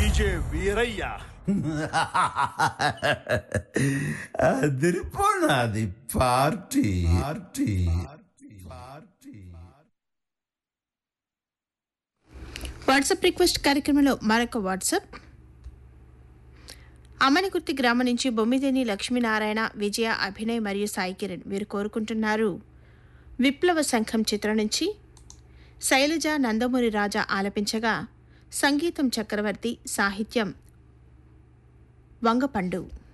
DJ Veerayya అదిరిపోనాది party party WhatsApp request కార్యక్రమంలో మరొక వాట్సాప్ అమనకుర్తి గ్రామం నుంచి బొమ్మిదేని లక్ష్మీనారాయణ విజయ అభినయ్ మరియు సాయి కిరణ్ వీరు కోరుకుంటున్నారు విప్లవ సంఘం చిత్రం నుంచి శైలజ నందమూరి రాజా ఆలపించగా సంగీతం చక్రవర్తి సాహిత్యం వంగపండు